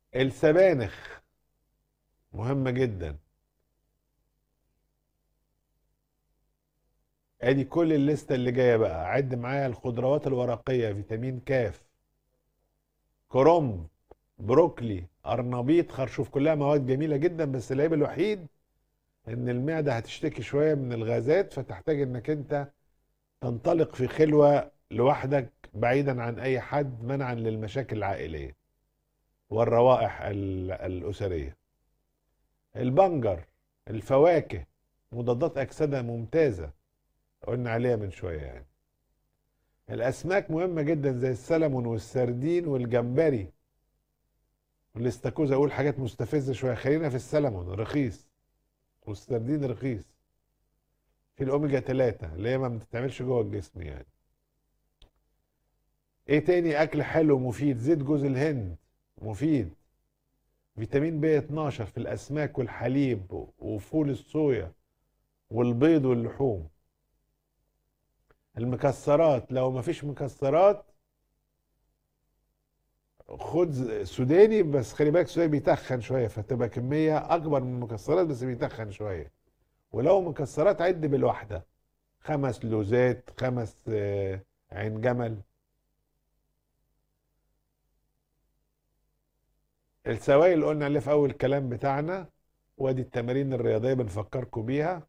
السبانخ مهمة جدا ادي كل الليستة اللي جاية بقى عد معايا الخضروات الورقية فيتامين كاف كرنب بروكلي قرنبيط خرشوف كلها مواد جميلة جدا بس العيب الوحيد ان المعدة هتشتكي شوية من الغازات فتحتاج انك انت تنطلق في خلوة لوحدك بعيدا عن اي حد منعا للمشاكل العائلية والروائح ال- الاسرية البنجر الفواكه مضادات اكسدة ممتازة قلنا عليها من شوية يعني الاسماك مهمة جدا زي السلمون والسردين والجمبري والاستاكوزا اقول حاجات مستفزة شوية خلينا في السلمون رخيص والسردين رخيص في الاوميجا 3 اللي هي ما بتتعملش جوه الجسم يعني ايه تاني اكل حلو مفيد زيت جوز الهند مفيد فيتامين بي 12 في الاسماك والحليب وفول الصويا والبيض واللحوم المكسرات لو ما فيش مكسرات خد سوداني بس خلي بالك السوداني بيتخن شويه فتبقى كميه اكبر من المكسرات بس بيتخن شويه ولو مكسرات عد بالواحده خمس لوزات خمس آه، عين جمل السوائل اللي قلنا عليه في اول الكلام بتاعنا وادي التمارين الرياضيه بنفكركم بيها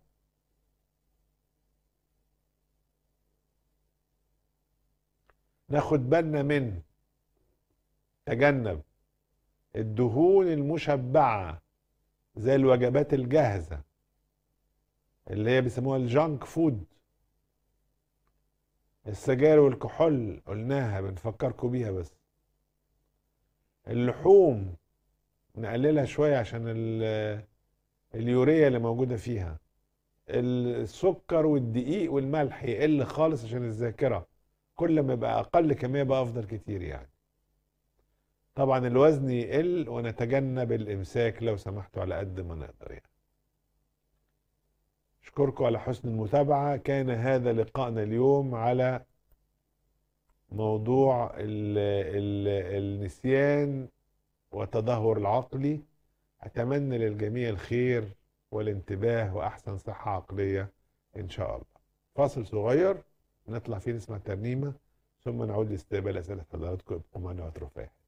ناخد بالنا من تجنب الدهون المشبعه زي الوجبات الجاهزه اللي هي بيسموها الجانك فود السجاير والكحول قلناها بنفكركم بيها بس اللحوم نقللها شوية عشان ال- اليوريا اللي موجودة فيها السكر والدقيق والملح يقل خالص عشان الذاكرة كل ما يبقى أقل كمية بقى أفضل كتير يعني طبعا الوزن يقل ونتجنب الإمساك لو سمحتوا على قد ما نقدر يعني أشكركم على حسن المتابعة كان هذا لقاءنا اليوم على موضوع ال ال النسيان والتدهور العقلي أتمنى للجميع الخير والانتباه وأحسن صحة عقلية إن شاء الله فاصل صغير نطلع فيه نسمع ترنيمة ثم نعود لاستقبال أسئلة حضراتكم ابقوا معنا واترفاه